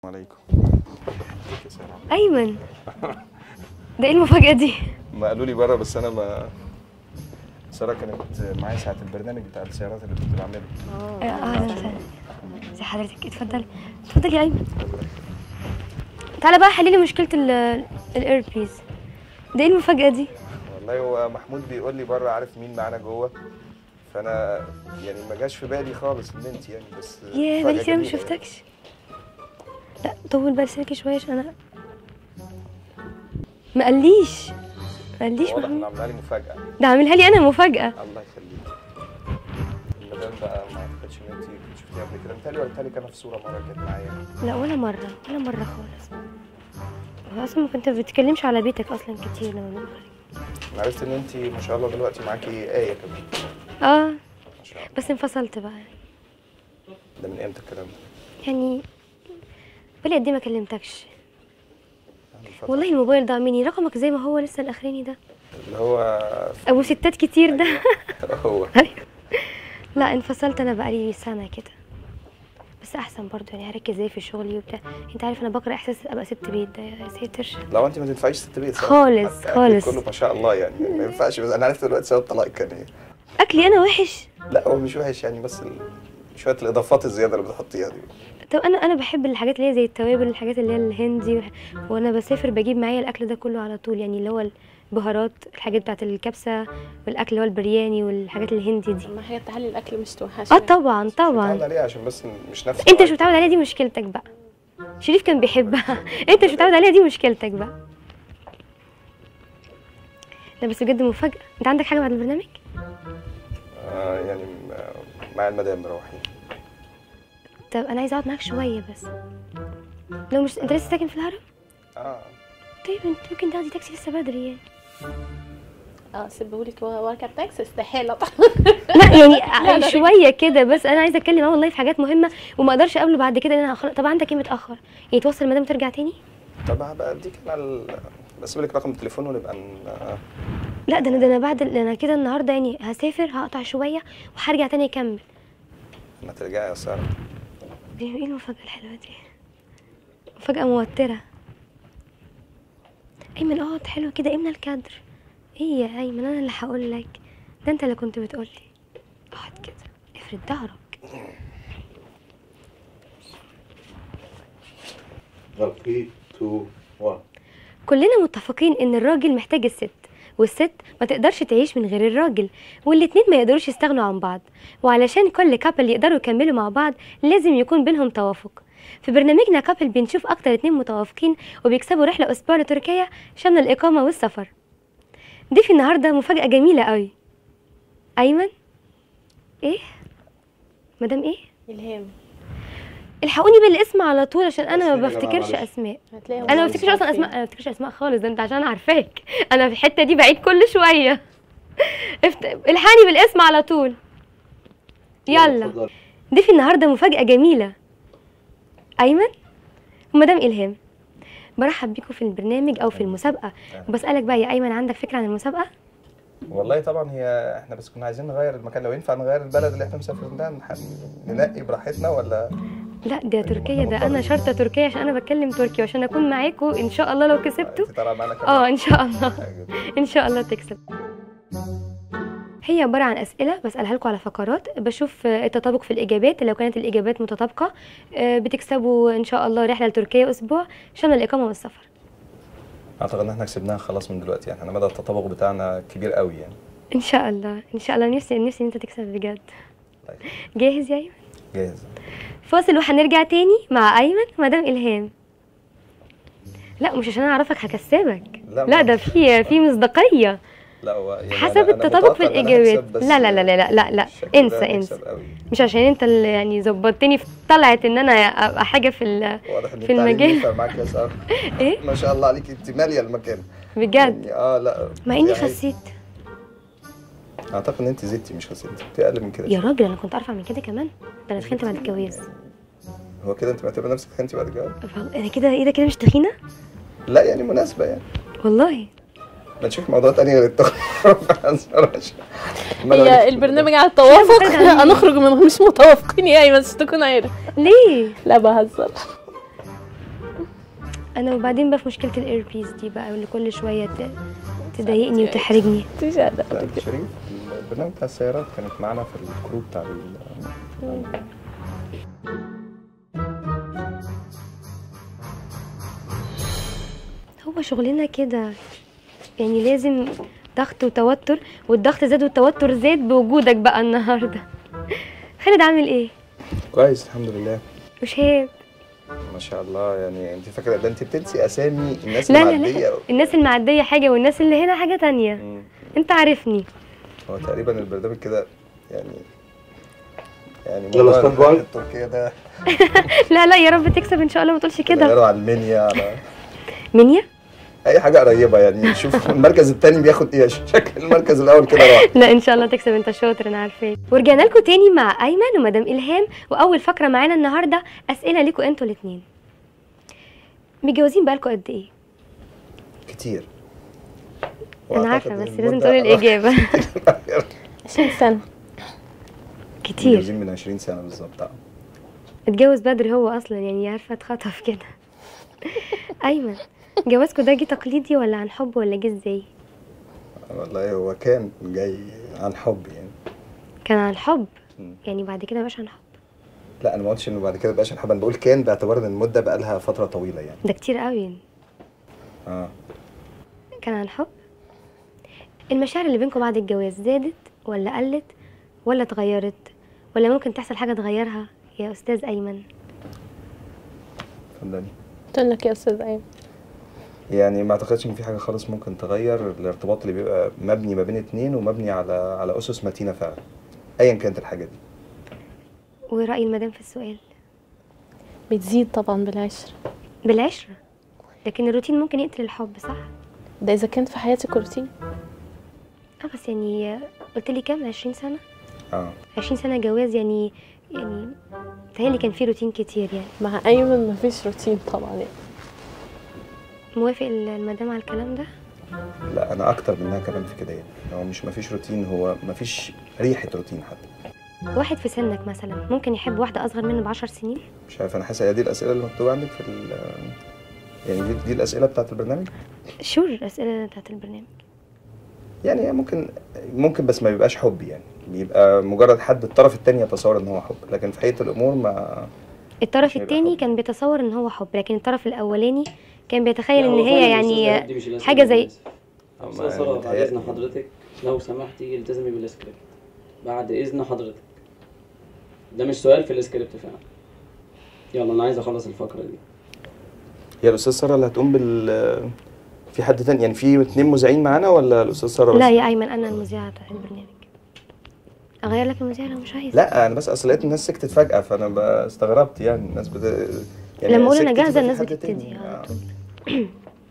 عليكم ايمن ده ايه المفاجاه دي ما قالوا لي بره بس انا ما ساره كانت معايا ساعه البرنامج بتاع السيارات اللي كنت بعمله اه اهلا وسهلا ازي حضرتك اتفضلي اتفضلي يا ايمن تعالى بقى حلي لي مشكله الايربيز ده ايه المفاجاه دي والله هو محمود بيقول لي بره عارف مين معانا جوه فانا يعني ما جاش في بالي خالص ان انت يعني بس ياه مفاجأة بقالي كتير ما جميلة يعني. شفتكش لا طول بال سلكي شويه عشان انا ما قاليش ما قاليش واضح محمود انه عاملها لي مفاجاه ده عاملها لي انا مفاجاه الله يخليك المدام بقى ما اعتقدش ان انت كنت شفتيها قبل كده متهيألي قلت لك انا في صوره مره كانت معايا لا ولا مره ولا مره خالص هو اصلا ما كنت بتتكلمش على بيتك اصلا كتير لما بنخرج انا عرفت ان انت ما شاء الله دلوقتي معاكي ايه كمان اه ما شاء الله بس انفصلت بقى ده من امتى الكلام ده؟ يعني بقالي قد ايه ما كلمتكش يعني فترة. والله الموبايل ضاع مني رقمك زي ما هو لسه الاخراني ده اللي هو ابو ستات كتير ده هو لا انفصلت انا بقالي سنه كده بس احسن برضو يعني هركز زي في شغلي وبتاع انت عارف انا بكره احساس ابقى ست بيت ده يا ساتر لو انت ما تنفعيش ست بيت صراحة. خالص، حتى أكلك خالص. كله ما شاء الله يعني ما ينفعش بس انا عرفت دلوقتي سبب الطلاق كان ايه اكلي انا وحش لا هو مش وحش يعني بس ال... شويه الاضافات الزياده اللي بتحطيها دي طب انا انا بحب الحاجات اللي هي زي التوابل الحاجات اللي هي الهندي والح- وانا بسافر بجيب معايا الاكل ده كله على طول يعني اللي هو البهارات الحاجات بتاعت الكبسه والاكل اللي هو البرياني والحاجات الهندي دي ما هي تحلي الاكل مش توحش اه طبعا طبعا متعود عليها عشان بس مش نفس انت مش الوقت. متعود عليها دي مشكلتك بقى شريف كان بيحبها انت مش متعود عليها دي مشكلتك بقى لا بس بجد مفاجأة انت عندك حاجة بعد البرنامج؟ آه يعني م- مع المدام مروحين طب انا عايزة اقعد معاك شوية بس لو مش انت لسه ساكن في الهرم؟ اه طيب انت ممكن تاخدي تاكسي لسه بدري يعني اه سيبهولك واركب تاكسي استحاله طبعا لا يعني شوية كده بس انا عايزة اتكلم معاه والله في حاجات مهمة وما اقدرش اقابله بعد كده لان انا هخل... طب عندك ايه متأخر؟ يعني توصل المدام ترجع تاني؟ طب هبقى اديك انا ال... بسيب لك رقم التليفون ونبقى ن... آه. لا ده انا ده انا بعد ده انا كده النهارده يعني هسافر هقطع شوية وهرجع تاني اكمل ما ترجعي يا ساره دي ايه المفاجأة الحلوة دي؟ مفاجأة موترة أيمن اقعد حلو كده املى الكادر ايه يا أيمن أنا اللي هقول لك ده أنت اللي كنت بتقولي اقعد كده افرد ظهرك 3 2 1 كلنا متفقين إن الراجل محتاج الست والست ما تقدرش تعيش من غير الراجل والاتنين ما يقدروش يستغنوا عن بعض وعلشان كل كابل يقدروا يكملوا مع بعض لازم يكون بينهم توافق في برنامجنا كابل بنشوف اكتر اتنين متوافقين وبيكسبوا رحله اسبوع لتركيا شامله الاقامه والسفر ضيفي النهارده مفاجاه جميله قوي ايمن ايه مدام ايه الهام الحقوني بالاسم على طول عشان انا ما اسمي يا جماعة بفتكرش معلش. اسماء هتلاقي انا ما بفتكرش اصلا اسماء انا ما بفتكرش اسماء خالص ده انت عشان عارفاك انا في الحته دي بعيد كل شويه افت... الحقني بالاسم على طول يلا ضيفي النهارده مفاجاه جميله ايمن ومدام الهام برحب بيكم في البرنامج او في المسابقه وبسالك بقى يا ايمن عندك فكره عن المسابقه والله طبعا هي احنا بس كنا عايزين نغير المكان لو ينفع نغير البلد اللي احنا مسافرين ده نح- ننقي براحتنا ولا لا ده تركيا ده انا شرطه تركيا عشان انا بتكلم تركي وعشان اكون معاكم ان شاء الله لو كسبتوا انت طالعه معانا كمان اه ان شاء الله حاجة. ان شاء الله تكسب هي عبارة عن أسئلة بسألها لكم على فقرات بشوف آه، التطابق في الإجابات لو كانت الإجابات متطابقة آه، بتكسبوا إن شاء الله رحلة لتركيا أسبوع شامل الإقامة والسفر اعتقد ان احنا كسبناها خلاص من دلوقتي يعني احنا مدى التطابق بتاعنا كبير قوي يعني إن شاء الله إن شاء الله نفسي نفسي إن أنت تكسب بجد طيب جاهز يا أيمن؟ جاهز فاصل وهنرجع تاني مع أيمن ومدام إلهام لا مش عشان أعرفك هكسبك لا، لا ما- ده في في مصداقية لا هو يعني حسب أنا- أنا التطابق في متوقع إن أنا الإجابات. هكسب، بس لا، لا، لا، لا، لا، لا، لا. الشكل ده انسى، هنكسب انسى. قوي. مش عشان أنت اللي يعني ظبطتني في طلعت إن أنا أبقى حاجة في ال... واضح ان في التعليم المجال. ينفع معاك يا ساره إيه ما شاء الله عليك انت ماليه المكان بجد يعني اه لا مع إني يعني خسيت اعتقد ان انت زدتي مش خسيتي انت اقل من كده يا راجل انا كنت ارفع من كده كمان ده انا تخنت بعد الجواز هو كده انت معتبره نفسك انت بعد الجواز انا كده ايه ده كده مش تخينه لا يعني مناسبه يعني والله ما نشوف موضوع تاني غير التخرج هي البرنامج على التوافق مختلف عني. هنخرج من مش متوافقين يا ايمن بس تكون عارف ليه لا بهزر انا وبعدين بقى في مشكله الايربيس دي بقى اللي كل شويه ت- تضايقني وتحرجني مش قادرة لا، شريف البرنامج بتاع السيارات كانت معانا في الكرو بتاع ال- هو شغلنا كده يعني لازم ضغط وتوتر والضغط زاد والتوتر زاد بوجودك بقى النهارده خالد عامل ايه كويس الحمد لله وشهاب ما شاء الله يعني انت فاكره ده انت بتنسي اسامي الناس لا لا المعديه لا الناس المعديه حاجه والناس اللي هنا حاجه تانية مم. انت عارفني هو تقريبا البرنامج كده يعني يعني يلا موضوع stand by. التركية ده لا لا يا رب تكسب ان شاء الله ما تقولش كده غيروا على المنيا على منيا اي حاجه قريبه يعني شوف المركز الثاني بياخد ايه شكل المركز الاول كده راح لا ان شاء الله تكسب انت شاطر انا عارفاه ورجعنا لكم تاني مع ايمن ومدام الهام واول فقره معانا النهارده اسئله ليكم انتوا الاثنين متجوزين بقالكم قد ايه كتير انا عارفه وأعتقد بس إن لازم المدة- تقولي الاجابه 20 سنة كتير متجوزين من 20 سنه بالظبط آه. اتجوز بدري هو اصلا يعني عارفه اتخطف كده ايمن جوازكم ده جه تقليدي ولا عن حب ولا جه ازاي والله هو كان جاي عن حب يعني كان عن حب مم. يعني بعد كده مبقاش عن حب لا انا ما قلتش انه بعد كده بقاش عن حب انا بقول كان باعتبار ان المده بقى لها فتره طويله يعني ده كتير قوي اه كان عن حب المشاعر اللي بينكم بعد الجواز زادت ولا قلت ولا اتغيرت ولا ممكن تحصل حاجه تغيرها يا استاذ ايمن اتفضلي قلت لك يا استاذ ايمن يعني ما اعتقدش ان في حاجه خالص ممكن تغير الارتباط اللي بيبقى مبني ما بين اتنين ومبني على على اسس متينه فعلا ايا كانت الحاجه دي وراي المدام في السؤال بتزيد طبعا بالعشرة بالعشره لكن الروتين ممكن يقتل الحب صح ده اذا كانت في حياتك روتين اه بس يعني قلت لي كام 20 سنه اه 20 سنه جواز يعني يعني تهيألي كان في روتين كتير يعني مع ايمن مفيش روتين طبعا يعني موافق المدام على الكلام ده لا انا اكتر منها كمان في كده يعني هو مش ما فيش روتين هو ما فيش ريحه روتين حتى واحد في سنك مثلا ممكن يحب واحده اصغر منه بعشر سنين مش عارف انا حاسس هي دي الاسئله اللي مكتوبه عندك في ال يعني دي, دي الاسئله بتاعت البرنامج شور الاسئله بتاعت البرنامج يعني هي ممكن ممكن بس ما بيبقاش حب يعني بيبقى مجرد حد الطرف التاني يتصور ان هو حب لكن في حقيقه الامور ما الطرف مش هيبقى التاني حب. كان بيتصور ان هو حب لكن الطرف الاولاني كان بيتخيل ان هي يعني حاجه زي أستاذ سارة بعد إذن حضرتك لو سمحتي التزمي بالسكريبت بعد إذن حضرتك ده مش سؤال في السكريبت فعلا يلا أنا عايز أخلص الفقرة دي هي الاستاذ ساره اللي هتقوم بال في حد تاني يعني في اتنين مذيعين معانا ولا الاستاذ ساره بس؟ لا يا ايمن انا المذيعه بتاع البرنامج اغير لك المذيعه لو مش عايز لا انا بس اصل لقيت الناس سكتت فجاه فانا ب- استغربت يعني الناس بت... يعني لما اقول انا سكتت جاهزه يبقى في الناس حد بتبتدي تاني. على آه. طول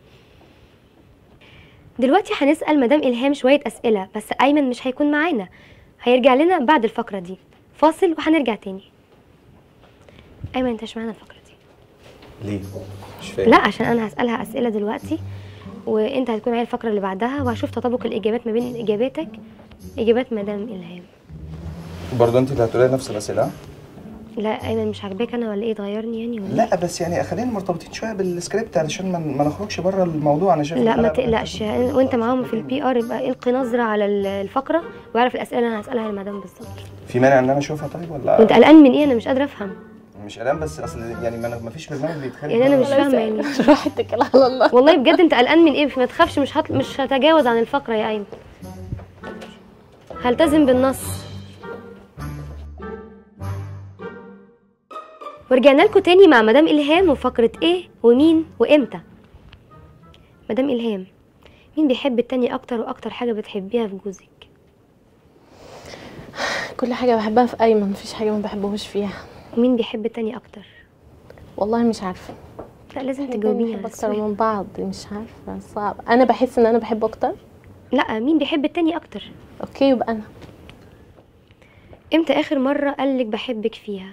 دلوقتي هنسال مدام الهام شويه اسئله بس ايمن مش هيكون معانا هيرجع لنا بعد الفقره دي فاصل وهنرجع تاني ايمن انت مش معانا الفقره دي ليه؟ مش فاهم لا عشان انا هسالها اسئله دلوقتي وانت هتكون معايا الفقره اللي بعدها وهشوف تطابق الاجابات ما بين اجاباتك اجابات مدام الهام برضه انت اللي هتقولي نفس الاسئله لا ايمن مش عاجباك انا ولا ايه تغيرني يعني ولا لا بس يعني خلينا مرتبطين شويه بالسكريبت علشان ما, ما نخرجش بره الموضوع انا شايف لا ما الحلقة- تقلقش وانت معاهم في البي ار يبقى القي نظره على ال- الفقره واعرف الاسئله اللي انا هسالها للمدام بالظبط في مانع ان انا اشوفها طيب ولا وانت قلقان من ايه انا مش قادره افهم مش قلقان بس اصل يعني ما, ما فيش برنامج بيتخانق يعني انا بره. مش فاهمه يعني روح اتكل على الله والله بجد انت قلقان من ايه ما تخافش مش هطل... مش هتجاوز عن الفقره يا ايمن هلتزم بالنص ورجعنا لكم تاني مع مدام الهام وفقره ايه ومين وامتى مدام الهام مين بيحب التاني اكتر واكتر حاجه بتحبيها في جوزك كل حاجة بحبها في ايمن مفيش حاجة ما بحبهوش فيها ومين بيحب التاني اكتر والله مش عارفة لا لازم احنا تجاوبيني بنحب على اكتر السؤال من بعض مش عارفة صعب انا بحس ان انا بحب اكتر لا مين بيحب التاني اكتر اوكي يبقى انا امتى اخر مره قالك بحبك فيها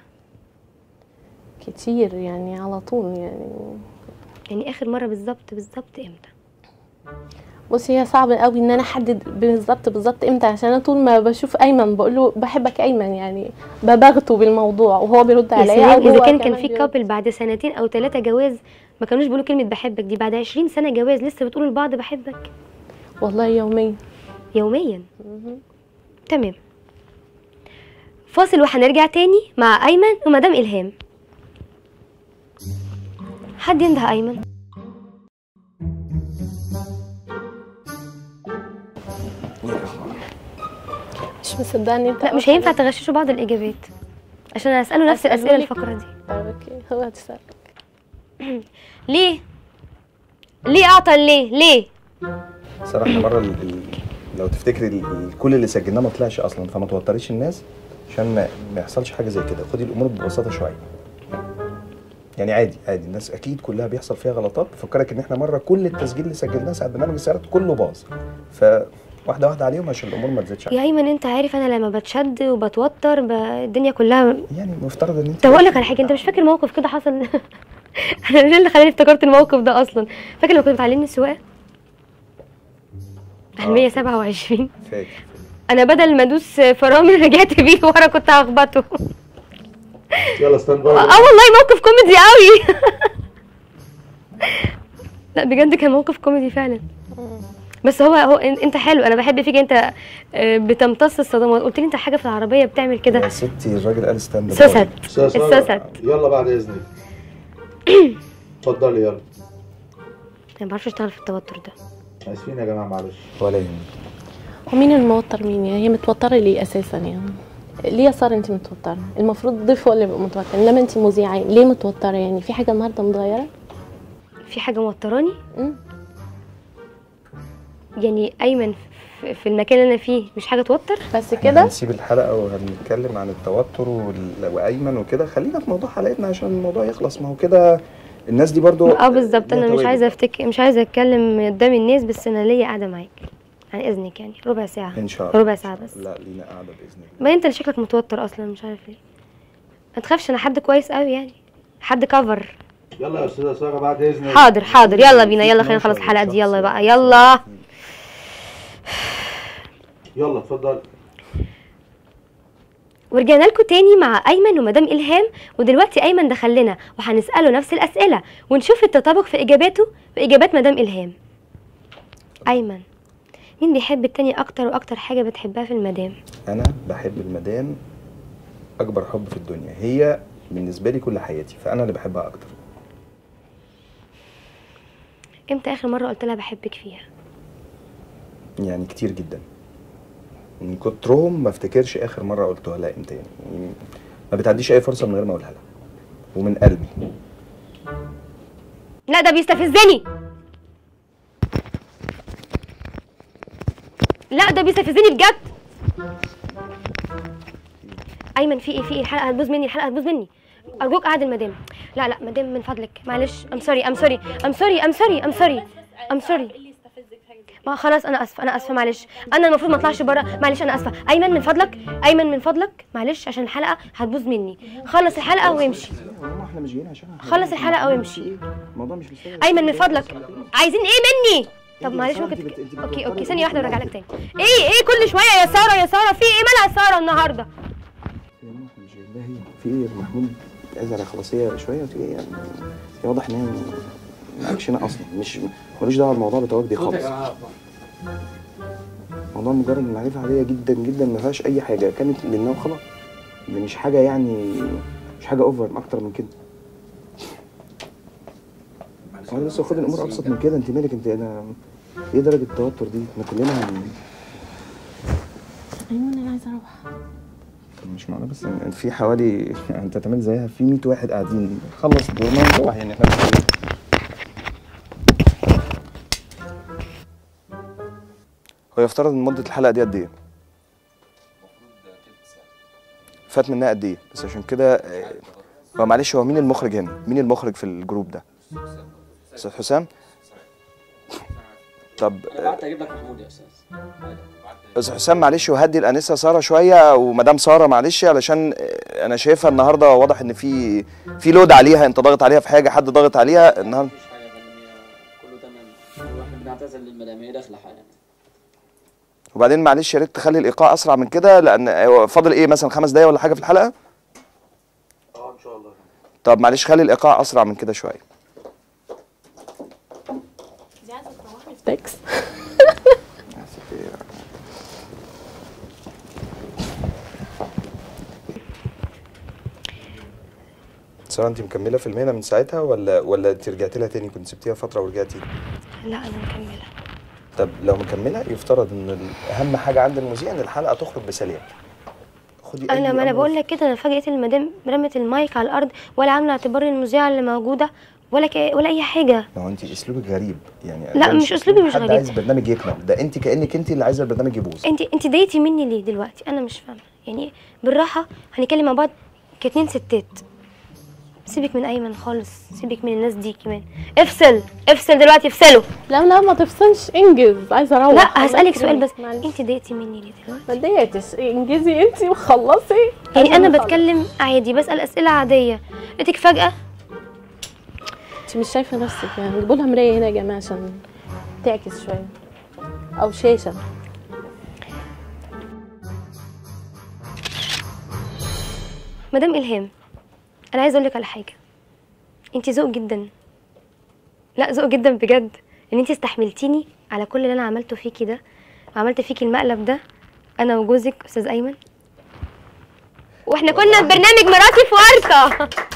كتير يعني على طول يعني يعني اخر مره بالظبط بالظبط امتى بصي هي صعب قوي ان انا احدد بالظبط بالظبط امتى عشان انا طول ما بشوف ايمن بقول له بحبك ايمن يعني ببغته بالموضوع وهو بيرد يا عليا سلام أو اذا هو كان كان كمان في بيرد. كابل بعد سنتين او ثلاثه جواز ما كانوش بيقولوا كلمه بحبك دي بعد 20 سنه جواز لسه بتقولوا لبعض بحبك والله يوميا يوميا تمام فاصل وهنرجع تاني مع ايمن ومدام الهام حد ينده ايمن مش مصدقني انت لا مش هينفع تغششوا بعض الاجابات عشان اساله نفس أسأله الاسئله لك؟ الفقره دي طيب اوكي هو هتسأل ليه ليه اعطل ليه ليه صراحه مره ال... ال... لو تفتكري ال... ال- كل اللي سجلناه ما طلعش اصلا فما توتريش الناس عشان ما, ما يحصلش حاجه زي كده خدي الامور ببساطه شويه يعني عادي عادي الناس اكيد كلها بيحصل فيها غلطات بفكرك ان احنا مره كل التسجيل اللي سجلناه ساعه برنامج السيارات كله باظ فواحده واحده عليهم عشان الامور ما تزيدش يا علينا. ايمن انت عارف انا لما بتشد وبتوتر ب... الدنيا كلها يعني مفترض ان انت طب اقول لك على حاجه انت مش فاكر موقف كده حصل انا ايه اللي خلاني افتكرت الموقف ده اصلا فاكر لما كنت بتعلمني السواقه على آه. 127 فاكر انا بدل ما ادوس فرامل رجعت بيه ورا كنت هخبطه يلا ستاند اه باي والله موقف كوميدي قوي لا بجد كان موقف كوميدي فعلا بس هو هو إن- انت حلو انا بحب فيك انت آه، بتمتص الصدمات قلت لي انت حاجه في العربيه بتعمل يا كده ستي الراجل قال ستاند باي. سوست أستاذ سارة، السوست يلا بعد اذنك اتفضلي يلا انا ما بعرفش اشتغل في التوتر ده اسفين يا جماعه معلش ولا يهمك ومين الموتر مين يعني هي متوتره ليه اساسا يعني ليه يا ساره انت متوتره المفروض الضيف هو اللي يبقى متوتر انما انت مذيعه ليه متوتره يعني في حاجه النهارده متغيره في حاجه موتراني مم. يعني ايمن في- في المكان اللي انا فيه مش حاجه توتر بس احنا كده هنسيب الحلقه وهنتكلم عن التوتر وال... وايمن وكده خلينا في موضوع حلقتنا عشان الموضوع يخلص ما هو كده الناس دي برضو اه بالظبط ليها انا مش تواجد. عايزه افتك مش عايزه اتكلم قدام الناس بس انا ليا قاعده معاك عن اذنك يعني ربع ساعه ان شاء الله ربع ساعه بس لا لينا قاعده باذن الله ما انت اللي شكلك متوتر اصلا مش عارف ليه ما تخافش انا حد كويس قوي يعني حد كفر يلا يا استاذه ساره بعد اذنك حاضر حاضر يلا بينا يلا خلينا نخلص الحلقه دي يلا بقى يلا يلا اتفضلي ورجعنا لكم تاني مع ايمن ومدام الهام ودلوقتي ايمن دخل لنا وهنساله نفس الاسئله ونشوف التطابق في اجاباته واجابات مدام الهام ايمن مين بيحب التاني اكتر واكتر حاجه بتحبها في المدام انا بحب المدام اكبر حب في الدنيا هي بالنسبه لي كل حياتي فانا اللي بحبها اكتر امتى اخر مره قلت لها بحبك فيها يعني كتير جدا من كترهم ما افتكرش اخر مره قلتها لها امتى يعني يعني ما بتعديش اي فرصه من غير ما اقولها لها ومن قلبي لا ده بيستفزني لا ده بيستفزني بجد ايمن في ايه في ايه الحلقه هتبوظ مني الحلقه هتبوظ مني ارجوك قعد المدام لا لا مدام من فضلك معلش ام سوري ام سوري ام سوري ام سوري ام سوري ام سوري ما خلاص انا اسفه انا اسفه معلش انا المفروض ما اطلعش بره معلش انا اسفه ايمن من فضلك ايمن من فضلك معلش عشان الحلقه هتبوظ مني خلص الحلقه وامشي ماما احنا مش جايين عشان خلص الحلقه وامشي الموضوع مش مستاهل ايمن من فضلك عايزين ايه مني طب انت معلش بتصوري، ممكن انت بت- انت اوكي بتوتري اوكي ثانيه واحده الأمور وارجع لك تاني ايه ايه كل شويه يا ساره يا ساره في ايه مالها ساره النهارده يا ماما احنا مش جايين لها هي في ايه محمود عايز على خلاصيه شويه وتيجي يعني هي واضح ان هي معكشنه اصلا مش ملوش دعوه بالموضوع بتواجد دي صوت يا خالص جماعه موضوع مجرد معرفة عادية جدا جدا ما فيهاش أي حاجة كانت لله وخلاص دي مش حاجة يعني مش حاجة أوفر أكتر من كده أنا بس خد الأمور أبسط من كده أنت مالك أنت أنا إيه درجة التوتر دي؟ إحنا كلنا هن... ايمن انا عايزه اروح مش معنى بس إن في حوالي أنت تعمل زيها في 100 واحد قاعدين خلص دورنا ونروح يعني إحنا مش- هو يفترض ان مدة الحلقة دي قد ايه؟ فات منها قد ايه؟ بس عشان كده آه، هو معلش هو مين المخرج هنا؟ مين المخرج في الجروب ده؟ استاذ حسام؟ طب انا بعت اجيب لك محمود يا استاذ استاذ حسام معلش وهدي الانسه ساره شويه ومدام ساره معلش علشان آه، انا شايفها النهارده واضح ان في في لود عليها انت ضاغط عليها في حاجه حد ضاغط عليها النهارده مفيش حاجه يا فندم هي كله تمام واحنا بنعتذر للمدام هي داخله حالا وبعدين معلش يا ريت تخلي الايقاع اسرع من كده لان هو فاضل ايه مثلا خمس دقايق ولا حاجه في الحلقه اه ان شاء الله طب معلش خلي الايقاع اسرع من كده شويه تكس يا ستي. سارة انت مكملة في المهنة من ساعتها ولا ولا انت رجعتي لها تاني كنت سبتيها فترة ورجعتي؟ لا انا مكمله طب لو مكملة يفترض ان ال- اهم حاجة عند المذيع ان الحلقة تخرج بسلام. خدي أي انا ما انا أمر بقول لك كده انا فجاه المدام رمت المايك على الارض ولا عامله اعتبار المذيعه اللي موجوده ولا ك... ولا اي حاجه ما هو انت اسلوبك غريب يعني لا، ده مش أسلوبي مش حد غريب. عايز برنامج يكمل ده انت كانك انت اللي عايزه البرنامج يبوظ انت انت ضايقتي مني ليه دلوقتي انا مش فاهمه يعني بالراحه هنتكلم مع بعض كاتنين ستات سيبك من ايمن خالص سيبك من الناس دي كمان افصل افصل دلوقتي افصلوا لا لا ما تفصلش انجز عايزه اروح لا هسالك خلاص سؤال كده. بس معلش. انت ضايقتي مني ليه دلوقتي ما اتضايقتش انجزي انت وخلصي يعني انا خلص. بتكلم عادي بسال اسئله عاديه لقيتك فجاه انت مش شايفه نفسك يعني جيبوا لها مرايه هنا يا جماعه عشان تعكس شويه او شاشه مدام الهام انا عايزه اقول لك على حاجه انت ذوق جدا لا ذوق جدا بجد ان انت استحملتيني على كل اللي انا عملته فيكي ده وعملت فيكي المقلب ده انا وجوزك استاذ ايمن واحنا كنا في برنامج مراتي في ورطه